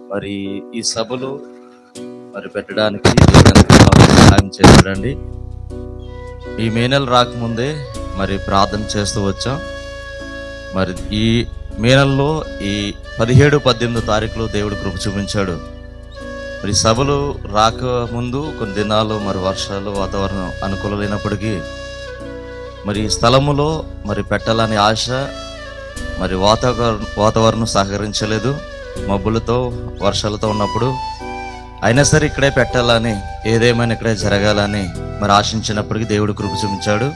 మరి ఈ సభలు మరి పెట్టడానికి దేవుడు ఎంతగానో సహాయం చేశాడండి ఈ మే నెల రాకముందే మరి ప్రార్థన చేస్తూ వచ్చాం మరి ఈ మే నెలలో ఈ పదిహేడు పద్దెనిమిదో తారీఖులో దేవుడు కృప చూపించాడు మరి సభలు రాక ముందు కొన్ని దినాలు మరి వర్షాలు వాతావరణం అనుకూలమైనప్పటికీ మరి ఈ స్థలములో మరి పెట్టాలని ఆశ మరి వాతావరణం వాతావరణం సహకరించలేదు మబ్బులతో వర్షాలతో ఉన్నప్పుడు అయినా సరే ఇక్కడే పెట్టాలని ఏదేమైనా ఇక్కడే జరగాలని మరి ఆశించినప్పటికీ దేవుడు కృప చూపించాడు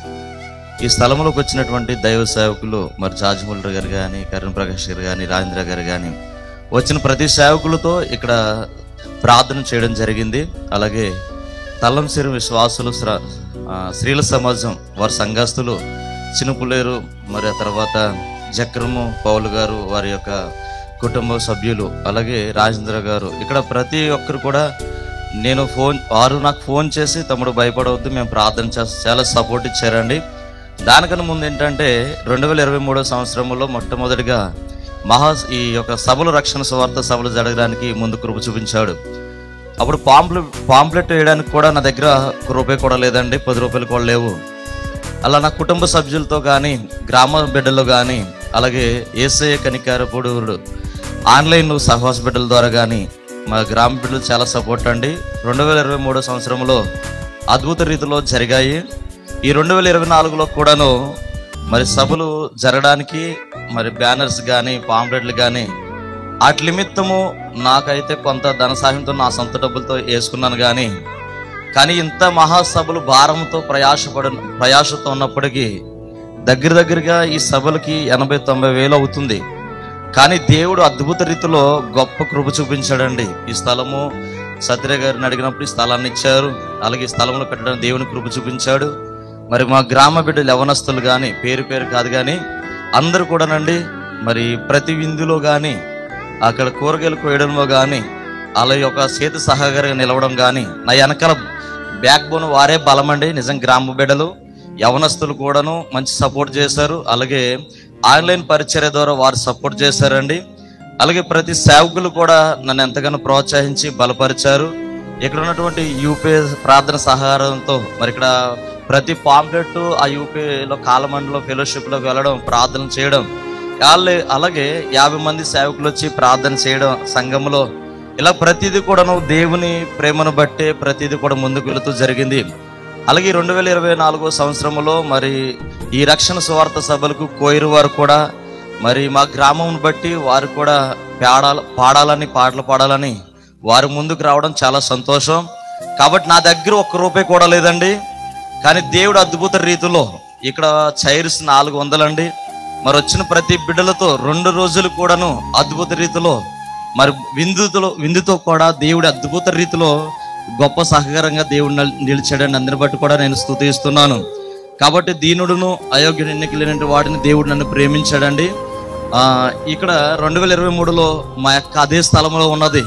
ఈ స్థలంలోకి వచ్చినటువంటి దైవ సేవకులు మరి జాజమూల గారు కానీ కరుణ్ ప్రకాష్ గారు కానీ రాజేంద్ర గారు కానీ వచ్చిన ప్రతి సేవకులతో ఇక్కడ ప్రార్థన చేయడం జరిగింది అలాగే తల్లంసిరి విశ్వాసులు శ్ర- ఆ, స్త్రీల సమాజం వారి సంఘస్థులు చినుపులేరు మరి ఆ తర్వాత జక్రము పౌలు గారు వారి యొక్క కుటుంబ సభ్యులు అలాగే రాజేంద్ర గారు ఇక్కడ ప్రతి ఒక్కరు కూడా నేను ఫోన్ వారు నాకు ఫోన్ చేసి తమ్ముడు భయపడవద్దు మేము ప్రార్థన చేస్తాం చాలా సపోర్ట్ ఇచ్చారండి దానికన్నా ముందు ఏంటంటే రెండు వేల ఇరవై మూడో సంవత్సరంలో మొట్టమొదటిగా మహా ఈ యొక్క సభలు రక్షణ స్వార్థ సభలు జరగడానికి ముందు కృప చూపించాడు అప్పుడు పాంప్లె పాంప్లెట్ వేయడానికి కూడా నా దగ్గర ఒక రూపాయి కూడా లేదండి పది రూపాయలు కూడా లేవు అలా నా కుటుంబ సభ్యులతో కానీ గ్రామ బిడ్డలు కానీ అలాగే ఏసఐ కనికారపుడు ఆన్లైన్ సహవాస బిడ్డల ద్వారా కానీ మా గ్రామ బిడ్డలు చాలా సపోర్ట్ అండి రెండు వేల ఇరవై మూడో సంవత్సరంలో అద్భుత రీతిలో జరిగాయి ఈ రెండు వేల ఇరవై నాలుగులో కూడాను మరి సభలు జరగడానికి మరి బ్యానర్స్ కానీ పాంప్లెట్లు కానీ వాటి నిమిత్తము నాకైతే కొంత ధన సహాయంతో నా సొంత డబ్బులతో వేసుకున్నాను కానీ కానీ ఇంత మహాసభలు భారంతో ప్రయాసపడ ప్రయాసతో ఉన్నప్పటికీ దగ్గర దగ్గరగా ఈ సభలకి ఎనభై తొంభై వేలు అవుతుంది కానీ దేవుడు అద్భుత రీతిలో గొప్ప కృప చూపించాడండి ఈ స్థలము సత్య గారిని అడిగినప్పుడు ఈ స్థలాన్ని ఇచ్చారు అలాగే ఈ స్థలంలో పెట్టడానికి దేవుని కృప చూపించాడు మరి మా గ్రామ బిడ్డలు యవనస్తులు కానీ పేరు పేరు కాదు కానీ అందరూ కూడానండి మరి ప్రతి విందులో కానీ అక్కడ కూరగాయలు కోయడంలో కానీ అలా యొక్క చేతి సహకారంగా నిలవడం కానీ నా వెనకాల బ్యాక్ బోన్ వారే బలమండి నిజం గ్రామ బిడ్డలు యవనస్తులు కూడాను మంచి సపోర్ట్ చేశారు అలాగే ఆన్లైన్ పరిచర్య ద్వారా వారు సపోర్ట్ చేశారండి అలాగే ప్రతి సేవకులు కూడా నన్ను ఎంతగానో ప్రోత్సహించి బలపరిచారు ఇక్కడ ఉన్నటువంటి యూపీ ప్రార్థన సహకారంతో మరి ఇక్కడ ప్రతి పాంప్లెట్ ఆ యూపీలో కాలమండలో ఫెలోషిప్లోకి వెళ్ళడం ప్రార్థన చేయడం వాళ్ళే అలాగే యాభై మంది సేవకులు వచ్చి ప్రార్థన చేయడం సంఘంలో ఇలా ప్రతిదీ కూడాను దేవుని ప్రేమను బట్టే ప్రతిదీ కూడా ముందుకు వెళుతూ జరిగింది అలాగే రెండు వేల ఇరవై నాలుగో సంవత్సరంలో మరి ఈ రక్షణ సువార్త సభలకు కోయిరు వారు కూడా మరి మా గ్రామం బట్టి వారు కూడా పాడాల పాడాలని పాటలు పాడాలని వారు ముందుకు రావడం చాలా సంతోషం కాబట్టి నా దగ్గర ఒక్క రూపాయి కూడా లేదండి కానీ దేవుడు అద్భుత రీతిలో ఇక్కడ చైర్స్ నాలుగు వందలండి మరి వచ్చిన ప్రతి బిడ్డలతో రెండు రోజులు కూడాను అద్భుత రీతిలో మరి విందుతో విందుతో కూడా దేవుడి అద్భుత రీతిలో గొప్ప సహకారంగా దేవుడు నిల్- నిలిచాడని అందరి బట్టి కూడా నేను స్తుతిస్తున్నాను కాబట్టి దీనుడును అయోగ్యుడు ఎన్నికలేనటువంటి వాడిని దేవుడు నన్ను ప్రేమించాడండి ఆ, ఇక్కడ రెండు వేల ఇరవై మూడులో మా యొక్క అదే స్థలంలో ఉన్నది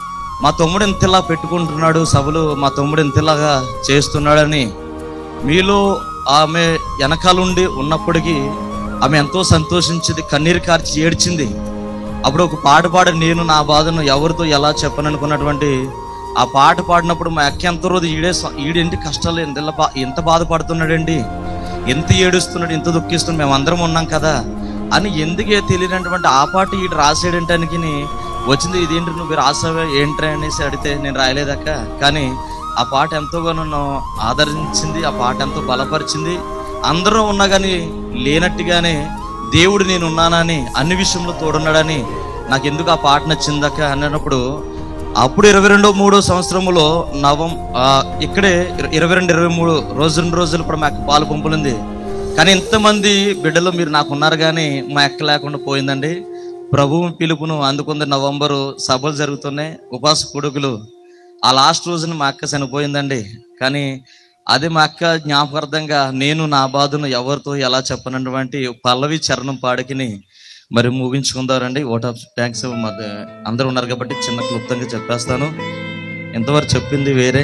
మా తమ్ముడు ఇంతలా పెట్టుకుంటున్నాడు సభలు మా తమ్ముడు ఇంతలాగా చేస్తున్నాడని మీలో ఆమె వెనకాలండి ఉన్నప్పటికీ ఆమె ఎంతో సంతోషించింది కన్నీరు కార్చి ఏడ్చింది అప్పుడు ఒక పాట పాడి నేను నా బాధను ఎవరితో ఎలా చెప్పననుకున్నటువంటి ఆ పాట పాడినప్పుడు మా అక్క ఎంత రోజు ఈడే స- ఈడేంటి కష్టాలు ఎంత బా ఎంత బాధపడుతున్నాడండి ఎంత ఏడుస్తున్నాడు ఎంత దుఃఖిస్తున్నాడు మేము అందరం ఉన్నాం కదా అని ఎందుకే తెలియనటువంటి ఆ పాట ఈడు రాసేయడంటానికి వచ్చింది ఇదేంటి నువ్వు రాసావే ఏంట్రా అనేసి అడిగితే నేను రాయలేదక్క కానీ ఆ పాట ఎంతోగా నన్ను ఆదరించింది ఆ పాట ఎంతో బలపరిచింది అందరూ ఉన్నా కానీ లేనట్టుగానే దేవుడు నేను ఉన్నానని అన్ని విషయంలో తోడున్నాడని నాకు ఎందుకు ఆ పాట నచ్చిందక్క అన్నప్పుడు అప్పుడు ఇరవై రెండో మూడో సంవత్సరంలో నవం ఆ, ఇక్కడే ఇర- ఇరవై రెండు ఇరవై మూడు రోజు రెండు రోజులు కూడా మాకు పాలు పంపులుంది కానీ ఇంతమంది బిడ్డలు మీరు నాకు ఉన్నారు కానీ మా ఎక్క లేకుండా పోయిందండి ప్రభువు పిలుపును అందుకుంది నవంబరు సభలు జరుగుతున్నాయి ఉపాస కొడుకులు ఆ లాస్ట్ రోజున మా అక్క చనిపోయిందండి కానీ అదే మా అక్క జ్ఞాపకార్థంగా నేను నా బాధను ఎవరితో ఎలా చెప్పనటువంటి పల్లవి చరణం పాడికిని మరి ముగించుకుందారండి ఓట్ ఆఫ్ థ్యాంక్స్ అందరూ ఉన్నారు కాబట్టి చిన్న క్లుప్తంగా చెప్పేస్తాను ఎంతవరకు చెప్పింది వేరే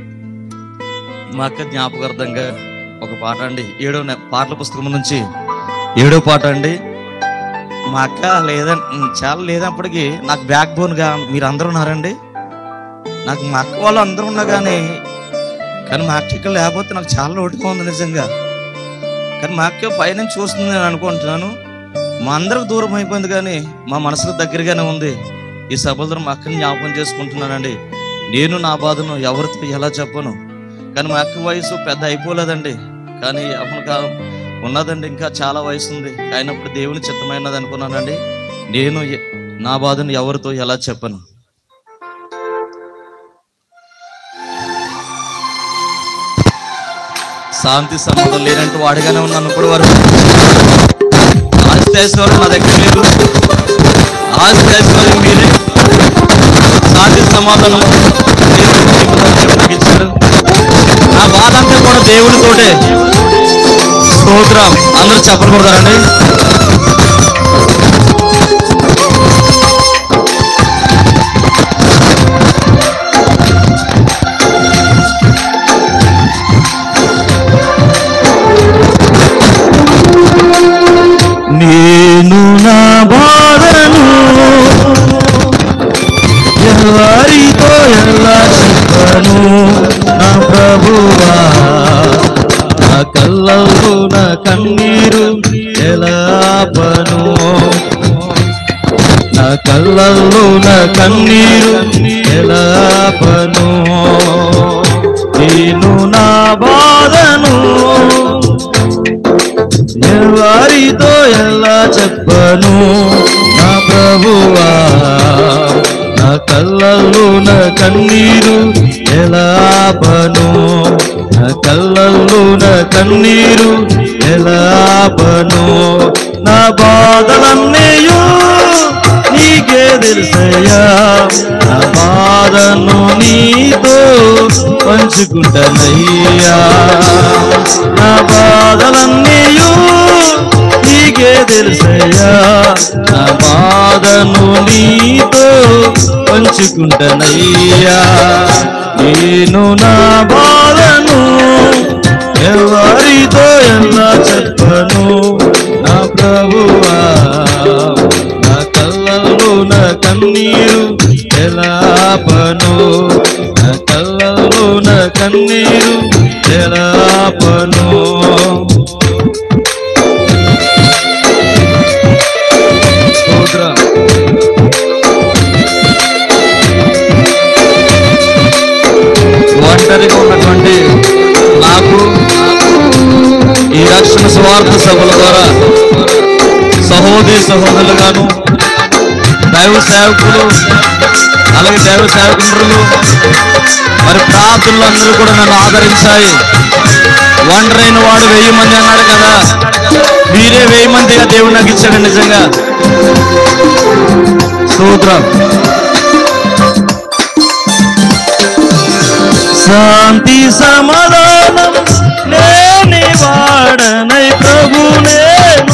మా అక్క జ్ఞాపకార్థంగా ఒక పాట అండి ఏడో నె- పాటల పుస్తకం నుంచి ఏడో పాట అండి మా అక్క లేదండి చాలా లేదప్పటికి నాకు బ్యాక్ బోన్గా మీరు అందరూ ఉన్నారండి నాకు మా అక్క వాళ్ళు అందరూ ఉన్నా కానీ కానీ మా అక్క ఇక్కడ లేకపోతే నాకు చాలా లోటుగా ఉంది నిజంగా కానీ మా అక్క పైనుంచి చూస్తుంది నేను అనుకుంటున్నాను మా అందరికి దూరం అయిపోయింది కానీ మా మనసుకు దగ్గరగానే ఉంది ఈ సభలో మా అక్కని జ్ఞాపకం చేసుకుంటున్నానండి నేను నా బాధను ఎవరితో ఎలా చెప్పను కానీ మా అక్క వయసు పెద్ద అయిపోలేదండి కానీ అప్పుడు కాలం ఉన్నదండి ఇంకా చాలా వయసు ఉంది అయినప్పుడు దేవుని చిత్తమైనది అనుకున్నానండి నేను ఎ- నా బాధను ఎవరితో ఎలా చెప్పను శాంతి సంబంధం లేనంటూ వాడిగానే ఉన్నాను ఇప్పుడు వరకు ఆస్తి ఐశ్వర్యం నా దగ్గర లేదు ఆస్తి ఐశ్వర్యం మీరే శాంతి సమాధానం దేవుడు జీవితాన్ని నాకు ఇచ్చాడు నా బాధ అంతా కూడా దేవుడితోటే స్తోత్రం అందరూ చెప్పకూడదండి నేను నా బాధను ఎవరితో ఎలా చెప్పను నా ప్రభువా నా కళ్ళల్లో నా కన్నీరు ఎలా ఆపను నా కళ్ళల్లో నా కన్నీరు ఎలా ఆపను నేను నా బాధను ఎవరితో ఎలా చెప్పను నా ప్రభువా నా కళ్ళల్లో నా కన్నీరు ఎలా ఆపను నా కళ్ళల్లో నా కన్నీరు ఎలా ఆపను నా బాధలన్నీయు నీకే తెలుసయ్యా నా బాధను నీతో పంచుకుంటానయ్యా నా బాధలన్నీయు నీకే తెలుసయ్యా నా బాధను నీతో పంచుకుంటానయ్యా నేను నా బాధను ఎవరితో ఎలా చెప్పను నా ప్రభువా నా కళ్ళల్లో నా కన్నీరు ఎలా పను నా కళ్ళల్లో నా కన్నీరు ఎలా పను స్తోత్రం ఒంటరిగా ఉన్నటువంటి నాకు ఈ రక్షణ స్వార్థ సభల ద్వారా సహోదరి సహోదరులుగాను దైవ సేవకులు అలాగే దైవ సేవకులు మరి ప్రార్థనలు అందరూ కూడా నన్ను ఆదరించాయి ఒంటరైన వాడు వెయ్యి మంది అన్నాడు కదా మీరే వెయ్యి మందిగా దేవుడు నాకు ఇచ్చాడు నిజంగా స్తోత్రం శాంతి సమాధానం లేని వాడనై ప్రభు నేను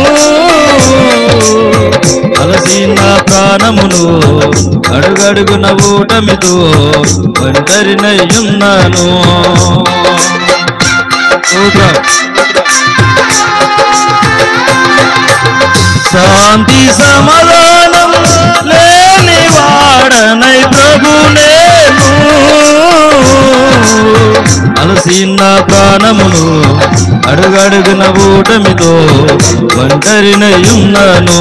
అలసిన ప్రాణమును అడుగడుగున ఓటమితో ఒంటరినై ఉన్నాను స్తోత్రం. శాంతి సమాధానం లేని వాడనై ప్రభు నేను అలసిన ప్రాణమును అడుగడుగున ఓటమితో ఒంటరినై ఉన్నాను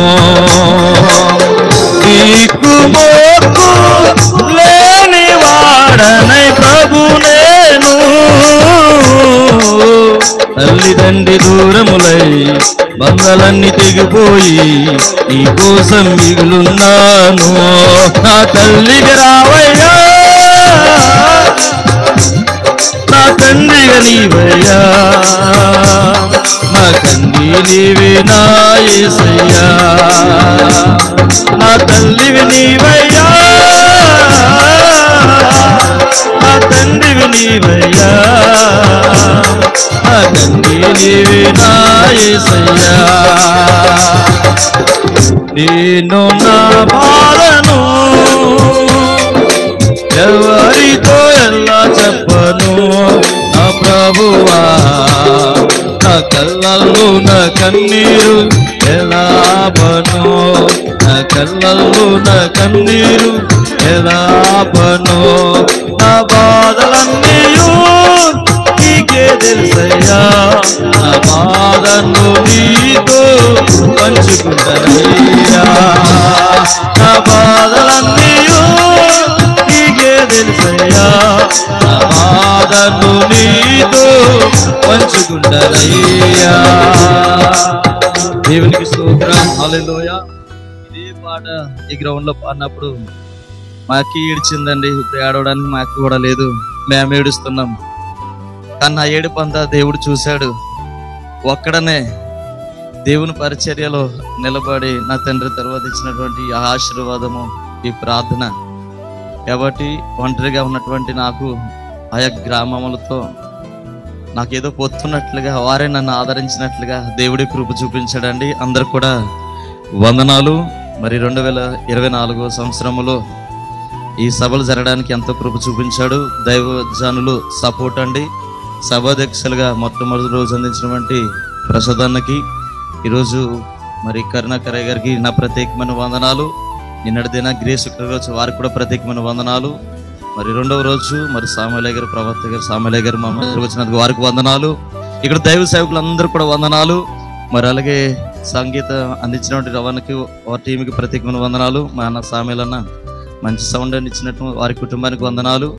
దిక్కుమోక్కు లేని వాడనై ప్రభు నేను తల్లిదండ్రి దూరములై బంధలన్నీ తెగిపోయి నీ కోసం మిగులున్నాను నా తల్లికి రావయ్యా నా తండ్రిగా నీవయ్యా నా తండ్రి నీవే నా యేసయ్యా నా తల్లివి నీవయ్యా నా తండ్రివి నీవయ్యా నా తండ్రి నీవే నా యేసయ్యా నేను నా బాధను ఎవరితో ఎలా చెప్పను నా ప్రభువా నా కళ్ళల్లో నా కన్నీరు ఎలాపను నా కళ్ళల్లో నా కన్నీరు ఎలాపను నా బాధలన్నీయు నీకే తెలుసయ్యా నా బాధను నీతో పంచుకుంటానయ్యా నా బాధలన్నీయు నీకే తెలుసయ్యా నా బాధను నీతో పంచుకుంటానయ్యా దేవునికి స్తోత్రం హల్లెలూయా ఇదే పాట ఈ గ్రౌండ్ లో పాడినప్పుడు మాకి ఏడ్చిందండి ఇప్పుడు ఏడవడానికి మాకు కూడా లేదు మేము ఏడుస్తున్నాం కానీ నా ఏడుపు అంతా దేవుడు చూశాడు ఒక్కడనే దేవుని పరిచర్యలో నిలబడి నా తండ్రి తర్వాత ఇచ్చినటువంటి ఈ ఆశీర్వాదము ఈ ప్రార్థన కాబట్టి ఒంటరిగా ఉన్నటువంటి నాకు ఆయా గ్రామములతో నాకేదో పొత్తున్నట్లుగా వారే నన్ను ఆదరించినట్లుగా దేవుడి కృప చూపించాడండి అందరు కూడా వందనాలు మరి రెండు వేల ఇరవై నాలుగో సంవత్సరములో ఈ సభలు జరగడానికి ఎంతో కృప చూపించాడు దైవజనులు సపోర్ట్ అండి సభాధ్యక్షులుగా మొట్టమొదటి రోజు అందించినటువంటి ప్రసాదానికి ఈరోజు మరి కరుణాకరయ్య గారికి నా ప్రత్యేకమైన వందనాలు నిన్నటి దిన గ్రేస్ రోజు వారికి కూడా ప్రత్యేకమైన వందనాలు మరి రెండవ రోజు మరి సామలయ్య గారు ప్రవక్త గారు సామలయ్య గారు మా మధ్యకు వచ్చినందుకు వారికి వందనాలు ఇక్కడ దైవ సేవకులందరూ కూడా వందనాలు మరి అలాగే సంగీత అందించినటువంటి రవాణాకి వారి టీంకి ప్రత్యేకమైన వందనాలు మా అన్న సామేలన్న మంచి సౌండ్ అని ఇచ్చినట్టు వారి కుటుంబానికి వందనాలు